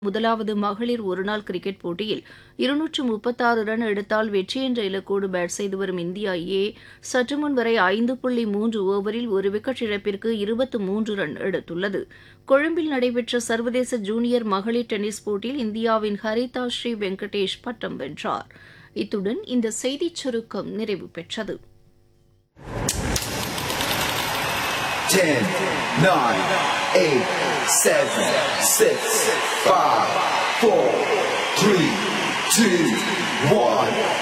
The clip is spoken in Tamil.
முதலாவது மகளிர் ஒருநாள் கிரிக்கெட் போட்டியில் இருநூற்று முப்பத்தாறு ரன் எடுத்தால் வெற்றி என்ற இலக்கோடு பேட் செய்து வரும் இந்தியா ஏ சற்று முன் வரை ஐந்து புள்ளி மூன்று ஓவரில் ஒரு விக்கெட் இழப்பிற்கு இருபத்து மூன்று ரன் எடுத்துள்ளது கொழும்பில் நடைபெற்ற சர்வதேச ஜூனியர் மகளிர் டென்னிஸ் போட்டியில் இந்தியாவின் ஹரிதா ஸ்ரீ வெங்கடேஷ் பட்டம் வென்றார் இத்துடன் இந்த செய்திச் சுருக்கம் நிறைவு பெற்றது 10, 9, 8, 7, 6, 5, 4, 3, 2, 1.